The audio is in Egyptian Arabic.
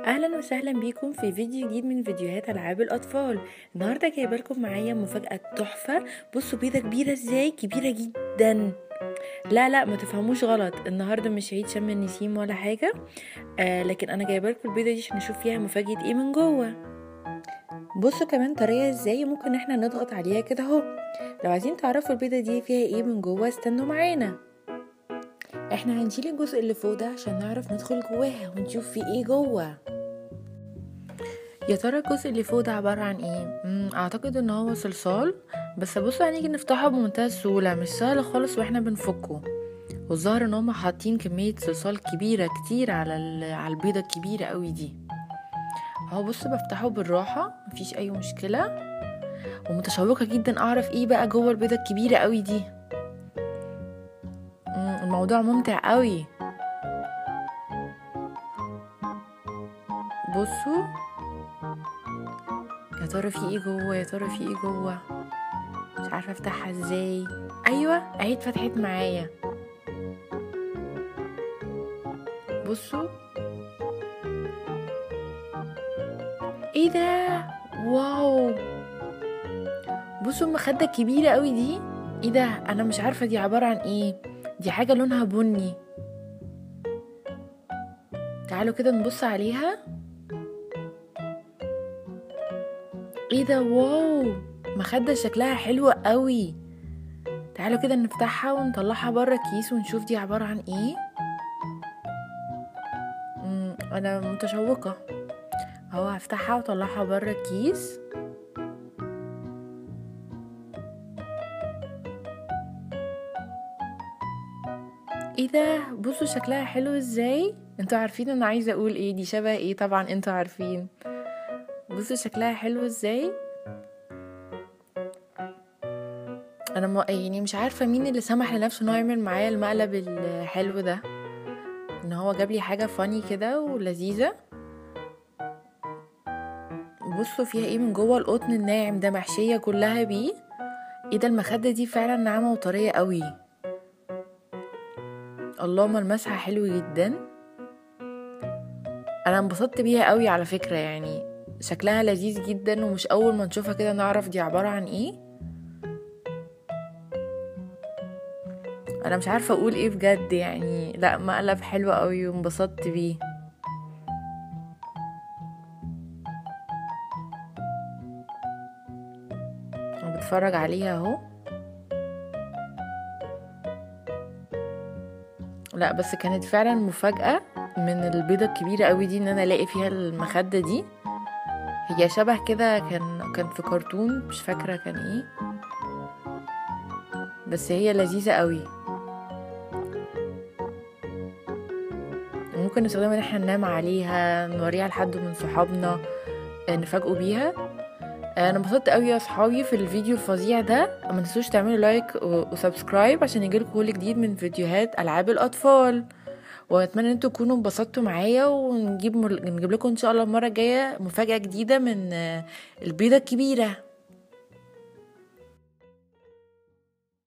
اهلا وسهلا بيكم في فيديو جديد من فيديوهات العاب الاطفال النهارده جايبه لكم معايا مفاجاه تحفه بصوا بيضه كبيره ازاي كبيره جدا لا لا ما تفهموش غلط النهارده مش عيد شم النسيم ولا حاجه آه لكن انا جايبه لكم البيضه دي عشان نشوف فيها مفاجاه ايه من جوه بصوا كمان طريقه ازاي ممكن احنا نضغط عليها كده اهو لو عايزين تعرفوا البيضه دي فيها ايه من جوه استنوا معانا احنا هنشيل الجزء اللي فوق ده عشان نعرف ندخل جواها ونشوف في ايه جوه يا ترى الجزء اللي فوق ده عبارة عن ايه؟ مم اعتقد ان هو صلصال بس بصوا هنيجي نفتحه بمنتهى السهولة مش سهل خالص واحنا بنفكه والظاهر ان هما حاطين كمية صلصال كبيرة كتير على على البيضة الكبيرة قوي دي اهو بصوا بفتحه بالراحة مفيش اي مشكلة ومتشوقة جدا اعرف ايه بقى جوه البيضة الكبيرة قوي دي الموضوع ممتع قوي بصوا يا ترى في ايه جوه يا ترى في ايه جوه مش عارفه افتحها ازاي ايوه اهي اتفتحت معايا بصوا ايه ده واو بصوا المخده الكبيره قوي دي ايه ده انا مش عارفه دي عباره عن ايه دي حاجة لونها بني تعالوا كده نبص عليها ايه ده واو مخدة شكلها حلو قوي تعالوا كده نفتحها ونطلعها بره كيس ونشوف دي عبارة عن ايه مم انا متشوقة اهو هفتحها واطلعها بره الكيس ايه ده بصوا شكلها حلو ازاي انتوا عارفين انا عايزه اقول ايه دي شبه ايه طبعا انتوا عارفين بصوا شكلها حلو ازاي انا م... يعني مش عارفه مين اللي سمح لنفسه انه يعمل معايا المقلب الحلو ده ان هو جاب لي حاجه فاني كده ولذيذه بصوا فيها ايه من جوه القطن الناعم ده محشيه كلها بيه ايه ده المخده دي فعلا ناعمه وطريه قوي الله ملمسها حلو جدا انا انبسطت بيها قوي على فكرة يعني شكلها لذيذ جدا ومش اول ما نشوفها كده نعرف دي عبارة عن ايه انا مش عارفة اقول ايه بجد يعني لا مقلب حلو قوي وانبسطت بيه بتفرج عليها اهو لا بس كانت فعلا مفاجأة من البيضة الكبيرة قوي دي ان انا الاقي فيها المخدة دي هي شبه كده كان كان في كرتون مش فاكرة كان ايه بس هي لذيذة قوي ممكن نستخدمها ان احنا ننام عليها نوريها لحد من صحابنا نفاجئوا بيها انا انبسطت قوي يا اصحابي في الفيديو الفظيع ده ما تنسوش تعملوا لايك وسبسكرايب عشان يجيلكم كل جديد من فيديوهات العاب الاطفال واتمنى ان انتوا تكونوا انبسطتوا معايا ونجيب مر... نجيب لكم ان شاء الله المره الجايه مفاجاه جديده من البيضه الكبيره